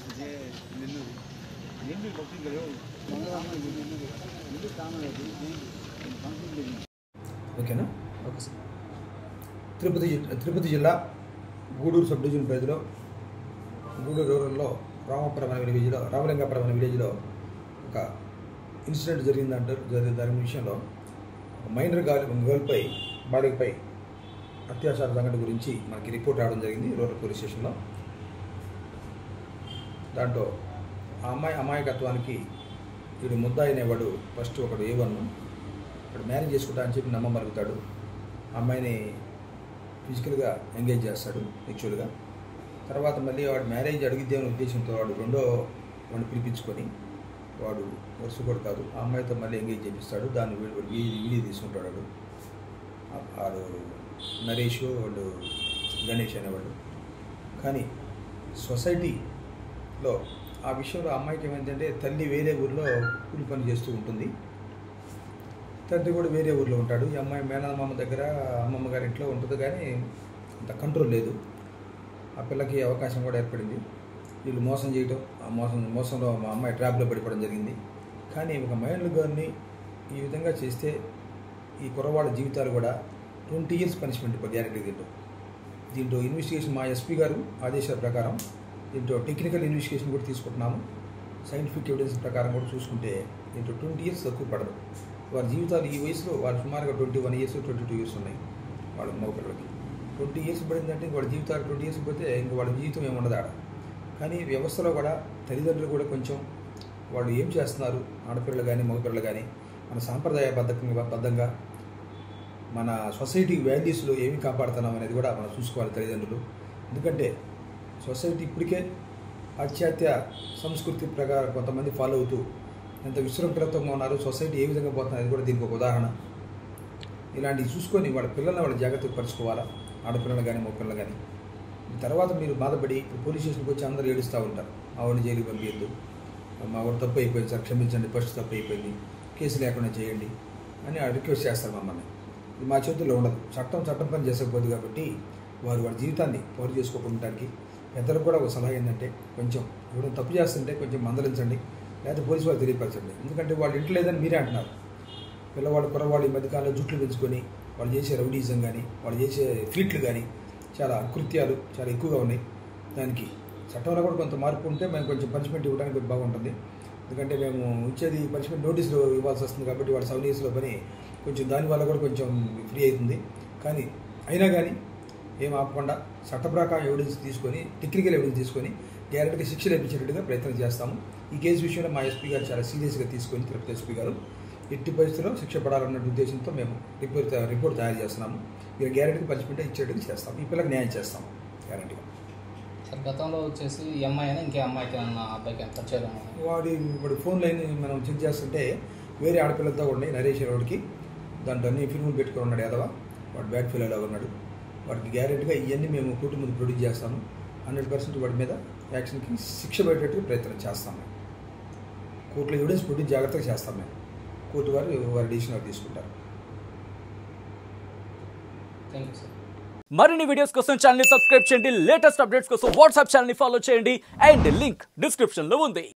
ఇదే నెల్లూరు నెల్లూరు పక్షులు నెల్లూరు నెల్లూరు కామరాజు ఫంక్షన్ ఓకేనా తిరుపతి జి- తిరుపతి జిల్లా గూడూరు సబ్ డివిజన్ పరిధిలో గూడూరు రూరల్లో రామపురం అనే విలేజ్లో రామలింగాపురం అనే విలేజ్లో ఒక ఇన్సిడెంట్ జరిగిందంటారు జరిగిన దాని విషయంలో ఒక మైనర్ గాలి గర్ల్పై బాలికపై అత్యాచార సంఘటన గురించి మనకి రిపోర్ట్ రావడం జరిగింది రూరల్ పోలీస్ స్టేషన్లో దాంట్లో ఆ అమ్మాయి అమాయకత్వానికి వీడు ముద్దాయి అనేవాడు ఫస్ట్ ఒకడు ఏ వన్ ఇక్కడ మ్యారేజ్ చేసుకుంటా అని చెప్పి నమ్మమలుగుతాడు అమ్మాయిని ఫిజికల్గా ఎంగేజ్ చేస్తాడు యాక్చువల్గా తర్వాత మళ్ళీ వాడు మ్యారేజ్ అడిగిద్దే అనే ఉద్దేశంతో వాడు రెండో వాడిని పిలిపించుకొని వాడు వరుస కూడా కాదు ఆ అమ్మాయితో మళ్ళీ ఎంగేజ్ చేపిస్తాడు దాన్ని వీడు వీడు వీడియో వీడియో తీసుకుంటాడు వాడు ఆ- వాడు నరేష్ వాడు గణేష్ అనేవాడు కానీ సొసైటీలో ఆ విషయంలో ఆ అమ్మాయికి ఏమైందంటే తల్లి వేరే ఊర్లో కూలి పని చేస్తూ ఉంటుంది తండ్రి కూడా వేరే ఊర్లో ఉంటాడు ఈ అమ్మాయి మేనమామ దగ్గర అమ్మమ్మ గారి ఇంట్లో ఉంటుంది కానీ అంత కంట్రోల్ లేదు ఆ పిల్లకి అవకాశం కూడా ఏర్పడింది వీళ్ళు మోసం చేయటం ఆ మోసం మోసంలో మా అమ్మాయి ట్రాప్లో పడిపోవడం జరిగింది కానీ ఒక మైండ్ గారిని ఈ విధంగా చేస్తే ఈ కుర్రవాళ్ళ జీవితాలు కూడా ట్వంటీ ఇయర్స్ పనిష్మెంట్ గ్యారెంటీ దీంట్లో దీంట్లో ఇన్వెస్టిగేషన్ మా ఎస్పీ గారు ఆదేశాల ప్రకారం దీంట్లో టెక్నికల్ ఇన్వెస్టిగేషన్ కూడా తీసుకుంటున్నాము సైంటిఫిక్ ఎవిడెన్స్ ప్రకారం కూడా చూసుకుంటే దీంట్లో ట్వంటీ ఇయర్స్ తక్కువ పడదు వారి జీవితాలు ఈ వయసులో వాళ్ళు సుమారుగా twenty one years twenty two years ఉన్నాయి వాళ్ళ మగపిల్లలకి ట్వంటీ ఇయర్స్ పడిందంటే ఇంక వాళ్ళ జీవితాలు ట్వంటీ ఇయర్స్ పోతే ఇంక వాళ్ళ జీవితం ఏమి ఉండదు ఆడ కానీ వ్యవస్థలో కూడా తల్లిదండ్రులు కూడా కొంచెం వాళ్ళు ఏం చేస్తున్నారు ఆడపిల్లలు కానీ మగపిల్లలు కానీ మన సాంప్రదాయ బద్ధకంగా బద్ధంగా మన సొసైటీ వాల్యూస్లో ఏమి కాపాడుతున్నాం అనేది కూడా మనం చూసుకోవాలి తల్లిదండ్రులు ఎందుకంటే సొసైటీ ఇప్పటికే పాశ్చాత్య సంస్కృతి ప్రకారం కొంతమంది ఫాలో అవుతూ ఎంత విశృంఖలత్వంగా ఉన్నారు సొసైటీ ఏ విధంగా పోతుంది అది కూడా దీనికి ఒక ఉదాహరణ ఇలాంటివి చూసుకొని వాళ్ళ పిల్లల్ని వాళ్ళు జాగ్రత్తగా పరుచుకోవాలా ఆడపిల్లలు కానీ మగపిల్లలు కానీ తర్వాత మీరు బాధపడి ఇప్పుడు పోలీస్ స్టేషన్కి వచ్చి అందరూ ఏడుస్తూ ఉంటారు మా వాడిని జైలుకి పంపించద్దు మా వాడు తప్పు అయిపోయింది సార్ క్షమించండి ఫస్ట్ తప్పు అయిపోయింది కేసు లేకుండా చేయండి అని ఆ రిక్వెస్ట్ చేస్తారు మమ్మల్ని ఇది మా చేతుల్లో ఉండదు చట్టం చట్టం పని చేసకపోదు కాబట్టి వారు వారి జీవితాన్ని పౌరు చేసుకోకుండా పెద్దలకు కూడా ఒక సలహా ఏంటంటే కొంచెం ఎవరైనా తప్పు చేస్తుంటే కొంచెం మందలించండి లేదా పోలీసు వాళ్ళు తెలియపరచండి ఎందుకంటే వాళ్ళు ఇంట్లో లేదని మీరే అంటున్నారు పిల్లవాళ్ళు కుర్రవాళ్ళు ఈ మధ్యకాలంలో జుట్లు పెంచుకొని వాళ్ళు చేసే రౌడీజం కానీ వాళ్ళు చేసే ఫీట్లు కానీ చాలా అకృత్యాలు చాలా ఎక్కువగా ఉన్నాయి దానికి చట్టంలో కూడా కొంత మార్పు ఉంటే మేము కొంచెం పనిష్మెంట్ ఇవ్వడానికి కొంచెం బాగుంటుంది ఎందుకంటే మేము ఇచ్చేది పనిష్మెంట్ నోటీసులు ఇవ్వాల్సి వస్తుంది కాబట్టి వాళ్ళ సెవెన్ ఇయర్స్లో పని కొంచెం దానివల్ల కూడా కొంచెం ఫ్రీ అవుతుంది కానీ అయినా కానీ ఏం ఆపకుండా చట్ట ప్రకారం ఎవిడెన్స్ తీసుకొని టెక్నికల్ ఎవిడెన్స్ తీసుకొని గ్యారెంటీగా శిక్ష లభించేటట్టుగా ప్రయత్నం చేస్తాము ఈ కేసు విషయంలో మా ఎస్పీ గారు చాలా సీరియస్గా తీసుకొని తిరుపతి ఎస్పీ గారు ఎట్టి పరిస్థితుల్లో శిక్ష పడాలన్న ఉద్దేశంతో మేము రిపోర్ట్ రిపోర్ట్ తయారు చేస్తున్నాము మీరు గ్యారెంటీకి పనిష్మెంట్ ఇచ్చేట్టుగా చేస్తాం ఈ పిల్లలకు న్యాయం చేస్తాం గ్యారెంటీగా సార్ గతంలో వచ్చేసి ఈ అమ్మాయి అయినా ఇంకే అమ్మాయికి అన్న అబ్బాయికి ఎంత పరిచయం ఉన్నాయి? వాడి వాడి ఫోన్ లైన్ మనం చెక్ చేస్తుంటే వేరే ఆడపిల్లలతో ఉన్నాయి నరేష్ వాడికి దాంట్లో అన్ని ఫిల్ములు పెట్టుకుని ఉన్నాడు యాదవ వాడు బ్యాడ్ ఫీల్ లాగా ఉన్నాడు వాడికి గ్యారెంటీగా ఇవన్నీ మేము కోర్టు ముందు ప్రొడ్యూస్ చేస్తాము హండ్రెడ్ పర్సెంట్ వాడి మీద యాక్షన్కి శిక్ష పడేటట్టుగా ప్రయత్నం చేస్తాం మేము కోర్టులో ఎవిడెన్స్ ప్రొడ్యూస్ జాగ్రత్తగా చేస్తాం మేము కోర్టు వారు వారి డిసిషన్ వారు తీసుకుంటారు థ్యాంక్ యూ సార్ మరిన్ని వీడియోస్ కోసం ఛానల్ ని సబ్స్క్రైబ్ చేయండి లేటెస్ట్ అప్డేట్స్ కోసం వాట్సాప్ ఛానల్ ని ఫాలో చేయండి అండ్ లింక్ డిస్క్రిప్షన్ లో ఉంది